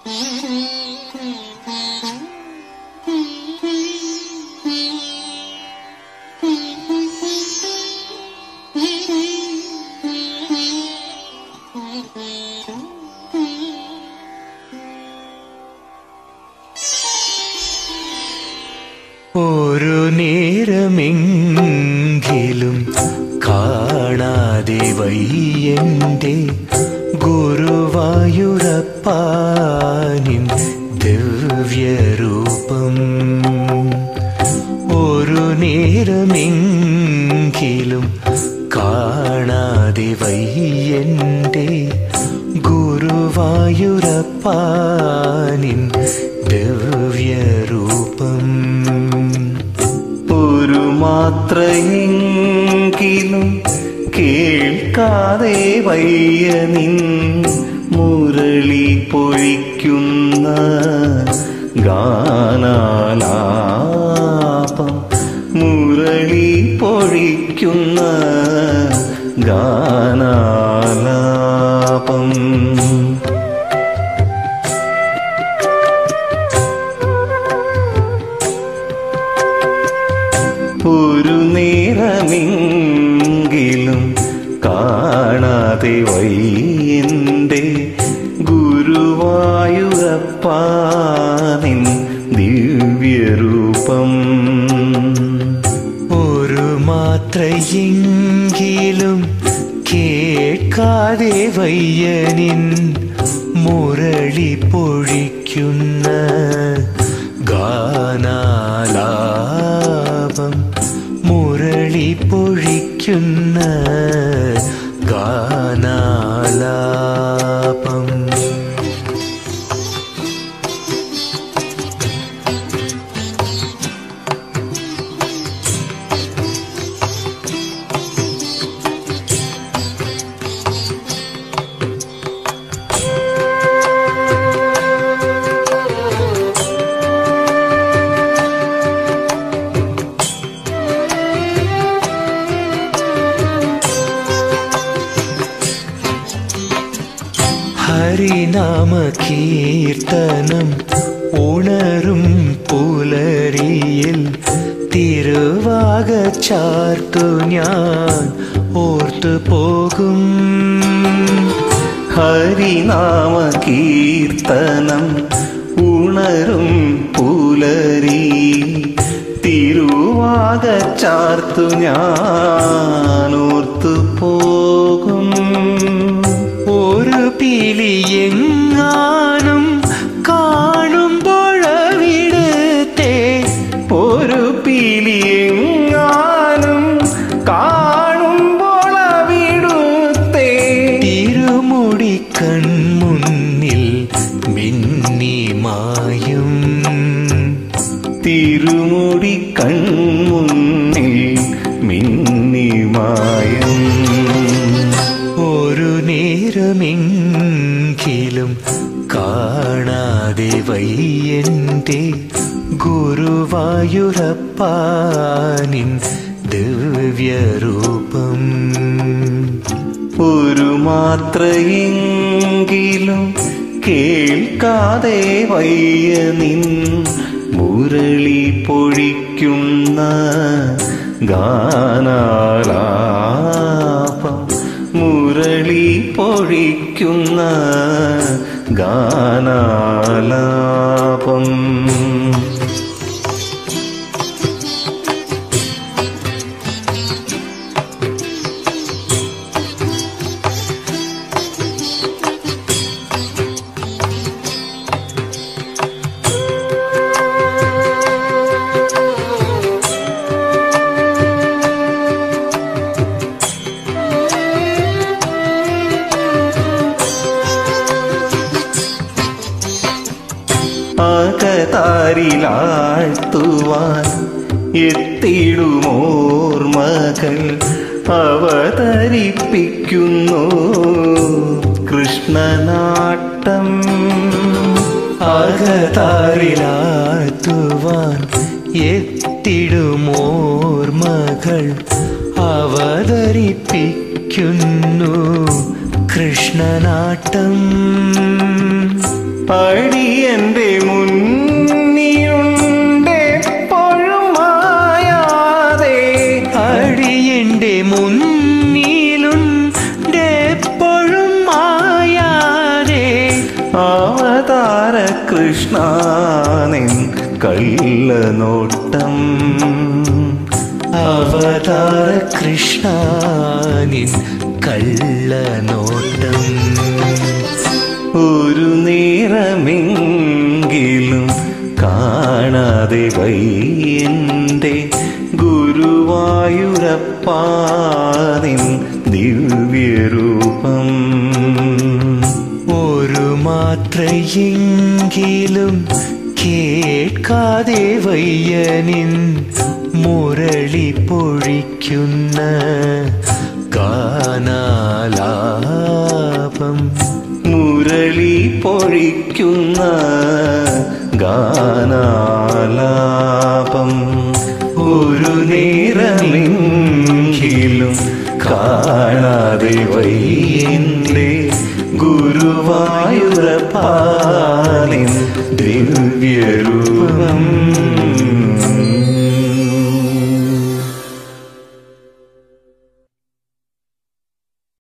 ഒരു നേരമെങ്കിലും കാണാതെ വയ്യന്റെ ഗുരുവായൂരപ്പാനിൻ ദിവ്യരൂപം ഒരു നേരമെങ്കിലും കാണാതെ വയ്യന്റെ ഗുരുവായൂരപ്പാനിൻ ദിവ്യരൂപം ഒരു മാത്രയെങ്കിലും കേൾക്കാതെ വയ്യ നിൻ മുരളി പൊഴിക്കുന്ന ഗാനാലാപം മുരളി പൊഴിക്കുന്ന ഗാനാലാപം ഒരു നേരമെങ്കിലും കാണാതെ വയ്യന്റെ ഗുരുവായൂരപ്പാനിൻ ദിവ്യരൂപം ഒരു മാത്രയെങ്കിലും കേൾക്കാതെ വയ്യനിൻ മുരളി പൊഴിക്കുന്ന ഗാനാലാപം മുരളി പൊഴിക്കുന്ന ഗാനാലാപം ഹരിനാമ കീർത്തനം ഉണരും പുലരിയിൽ തിരുവാക ചാർത്തു ഞാൻ ഓർത്തു പോകും ഹരിനാമ കീർത്തനം ഉണരും പുലരി തിരുവാക ചാർത്തു ഞാനോർത്തു പോകും ഒരു പിലിയെങ്ങാനും കാണുമ്പോഴവിടുത്തെ ഒരു പിലിയെങ്ങാനും കാണുമ്പോൾ അവിടുത്തെ തിരുമുടി കൺമുന്നിൽ മിന്നിമായും തിരുമുടി കൺമുന്നിൽ മിന്നിമായും ഒരു നേരമെങ്കിലും കാണാതെ വയ്യന്റെ ഗുരുവായൂരപ്പാനിൻ ദിവ്യരൂപം ഒരു മാത്രയെങ്കിലും കേൾക്കാതെ വയ്യ നിൻ മുരളി പൊഴിക്കുന്ന ഗാനാലാപം മുരളി പൊഴിക്കുന്ന ഗാനാലാപം അകതാരിലാഴ്ത്തുവാൻ എത്തിടുമോർമകൾ അവതരിപ്പിക്കുന്നു കൃഷ്ണനാട്ടം അകതാരിലാത്തുവാൻ എത്തിടുമോർമകൾ അവതരിപ്പിക്കുന്നു കൃഷ്ണനാട്ടം പടി കൃഷ്ണാനിൻ കള്ളനോട്ടം അവതാര കൃഷ്ണനിൻ കള്ളനോട്ടം ഒരു നേരമെങ്കിലും കാണാതെ വയ്യന്റെ ഗുരുവായൂരപ്പാനിൻ ദിവ്യരൂപം ഒരു മാത്രയെങ്കിലും കേൾക്കാതെ വയ്യനിൻ മുരളി പൊഴിക്കുന്ന ഗാനാലാപം മുരളി പൊഴിക്കുന്ന ഗാനാലാപം ഒരു നേരമെങ്കിലും കാണാതെ വയ്യന്റെ ഗുരുവായൂരപ്പാലിൻ ദിവ്യരൂപം